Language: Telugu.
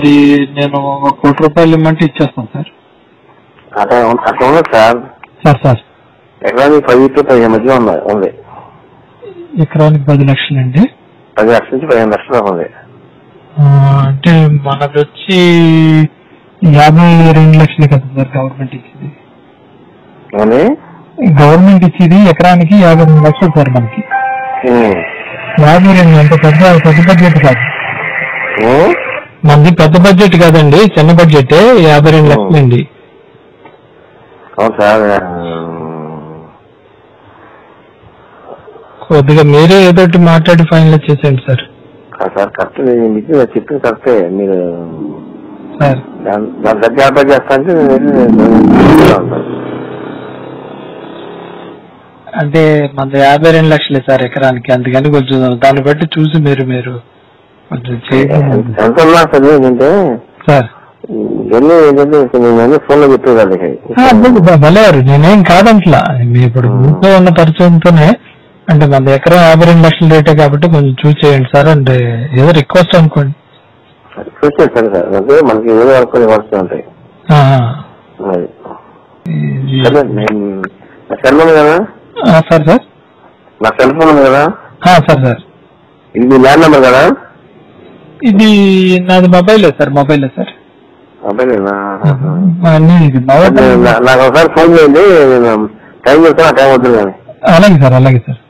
మరి నేను ఒక కోటి రూపాయలు ఇమ్మంటే ఇచ్చేస్తాను సార్ అట్లా ఉం- అట్లా ఉండదు సార్ సార్ సార్ ఎకరానికి పది టు పదిహేను మధ్య ఉంది ఉంది ఎకరానికి పది లక్షలండి పది లక్షల నుంచి పదిహేను లక్షల దాకా ఉంది ఆ, అంటే మనది వచ్చి యాభై రెండు లక్షలే కదా సార్ గవర్నమెంట్ ఇచ్చింది ఏమండి గవర్నమెంట్ ఇచ్చేది ఎకరానికి యాభై రెండు లక్షలు సార్ మనకి ఉం. యాభై రెండు అంటే పెద్ద పెద్ద బడ్జెట్ కాదు ఉం? మనది పెద్ద బడ్జెట్ కాదండి చిన్న బడ్జెట్ యాభై రెండు లక్షలండి అవును సార్ ఆ, కొద్దిగా మీరే ఏదో ఒకటి మాట్లాడి ఫైనల్ చేసేయండి సార్ కాదు సార్ కరెక్ట్ నేను మీకు చెప్పింది కరెక్టే మీరు సార్ దాని దాని దగ్గర ఆర్డర్ చేస్తా అంటే నేను ఉంటాను. అంటే మన యాభై రెండు లక్షలే సార్ ఎకరానికి అందుకని కొంచెం దాన్ని బట్టి చూసి మీరు మీరు కొంచెం చేయండి ఎంత ఉన్నా సరే ఏంటంటే సార్ ఇవన్నీ ఏంటంటే నేను ఫోన్ లో చెప్పే కదా ఆ, అబ్బో, బ- భలేవారు నేనేం కాదంట్లా మీ ఇప్పుడు ఊళ్ళో ఉన్న పరిచయంతోనే అంటే మన ఎకరం యాభై రెండు లక్షల రేటే కాబట్టి కొంచెం చూసి చేయండి సార్ అంటే ఏదో రిక్వెస్ట్ అనుకోండి చూసాను సరే సార్ అంటే మనకి ఏదో వరకు ఇవ్వాల్సి ఉంటాయి ఆ, మరి ఇది- సరే నేను నా సెల్ ఉంది కదా ఆ, సార్ సార్ నా సెల్ ఫోన్ ఉంది కదా ఆ, సార్ సార్ ఇది మీ ల్యాండ్ నెంబర్ కదా ఇది నాది మొబైలే సార్ మొబైలే సార్ అబ్బాయినా అన్నీ ఇది మొబైల్ నాకు ఒకసారి ఫోన్ చేయండి నేను టైం చెప్తాను ఆ టైం వద్దు కానీ అలాగే సార్ అలాగే సార్